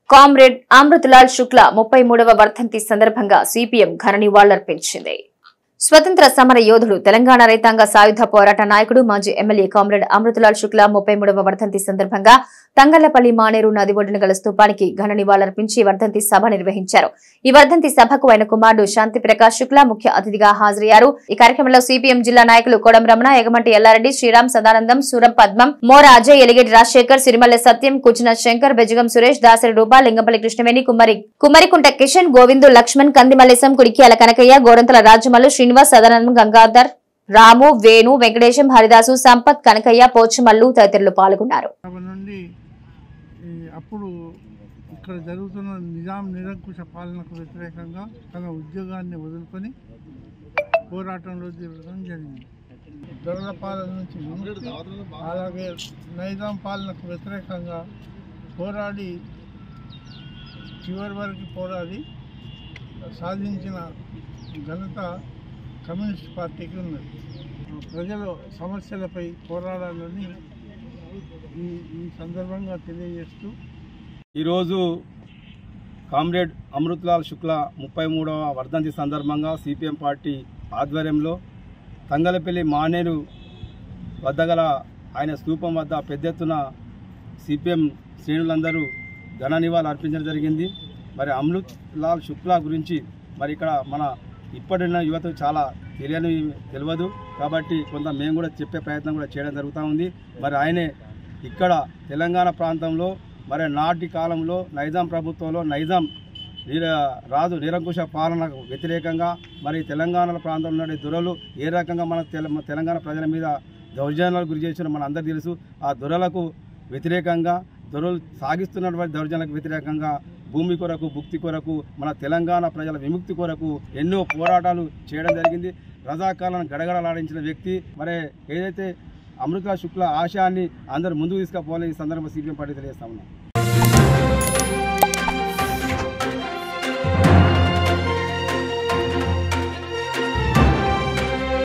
comrade Amritlal Shukla ముప్పై మూడవ వర్ధంతి సందర్భంగా సిపిఎం ఘన నివాళులర్పించింది స్వతంత్ర సమర యోధుడు తెలంగాణ రైతాంగ సాయుధ పోరాట నాయకుడు మాజీ ఎమ్మెల్యే కామ్రేడ్ అమృతలాల్ శుక్లా ముప్పై మూడవ వర్ధంతి సందర్భంగా తంగళ్లపల్లి మానేరు నది ఒడ్డున గల స్తూపానికి ఘన నివాళులర్పించి వర్ధంతి సభ నిర్వహించారు ఈ వర్ధంతి సభకు ఆయన కుమారుడు శాంతి ప్రకాష్ శుక్లా ముఖ్య అతిథిగా హాజరయ్యారు ఈ కార్యక్రమంలో సిపిఎం జిల్లా నాయకులు కోడం రమణ ఎగమంటి ఎల్లారెడ్డి శ్రీరామ్ సదానందం సూరం పద్మం మోర అజయ్ ఎలిగేటి రాజశేఖర్ సిరిమల్లె సత్యం కూచిన శంకర్ బెజగం సురేష్ దాసరి రూపా లింగంపల్లి కృష్ణవేణి కుమ్మరి కుమ్మరికుంట కిషన్ గోవిందు లక్ష్మణ్ కందిమల్లేశం కుడిక్యాల కనకయ్య గోరంతల రాజమల్లు శ్రీనివాస్ సదానందం గంగాధర్ రాము వేణు వెంకటేశం హరిదాసు సంపత్ కనకయ్య పోచమల్లు తదితరులు పాల్గొన్నారు సభ నుండి ఈ అప్పుడు ఇక్కడ జరుగుతున్న నిజాం నిరంకుశ పాలనకు వ్యతిరేకంగా తన ఉద్యోగాన్ని వదులుకొని పోరాటంలో దిగడం జరిగింది దొరల పాలన నుంచి విముక్తి అలాగే నైజాం పాలనకు వ్యతిరేకంగా పోరాడి చివరి వరకు పోరాడి సాధించిన ఘనత కమ్యూనిస్ట్ పార్టీకి ఉన్నది ప్రజల సమస్యలపై పోరాడాలని ఈ ఈ సందర్భంగా తెలియజేస్తూ ఈరోజు కామ్రేడ్ అమృత్లాల్ శుక్లా ముప్పై మూడవ వర్ధంతి సందర్భంగా సిపిఎం పార్టీ ఆధ్వర్యంలో తంగలపల్లి మానేరు వద్ద గల ఆయన స్తూపం వద్ద పెద్ద ఎత్తున సిపిఎం శ్రేణులందరూ ఘన నివాళులు అర్పించడం జరిగింది మరి అమృత్ లాల్ శుక్లా గురించి మరి ఇక్కడ మన ఇప్పటిన్న యువతకు చాలా తెలియని తెలియదు కాబట్టి కొంత మేము కూడా చెప్పే ప్రయత్నం కూడా చేయడం జరుగుతూ ఉంది మరి ఆయనే ఇక్కడ తెలంగాణ ప్రాంతంలో మరి నాటి కాలంలో నైజాం ప్రభుత్వంలో నైజాం నిర రాజు నిరంకుశ పాలనకు వ్యతిరేకంగా మరి తెలంగాణ ప్రాంతంలో ఉండే దొరలు ఏ రకంగా మన తెల- తెలంగాణ ప్రజల మీద దౌర్జన్యాలకు గురి చేసిన మన అందరికీ తెలుసు ఆ దొరలకు వ్యతిరేకంగా దొరలు సాగిస్తున్నటువంటి దౌర్జన్యాలకు వ్యతిరేకంగా భూమి కొరకు భుక్తి కొరకు మన తెలంగాణ ప్రజల విముక్తి కొరకు ఎన్నో పోరాటాలు చేయడం జరిగింది రజాకాలను గడగడలాడించిన వ్యక్తి మరి ఏదైతే అమృత శుక్ల ఆశయాన్ని అందరూ ముందుకు తీసుకుపోవాలి ఈ సందర్భంగా సిపిఎం పార్టీ తెలియజేస్తా ఉన్నాం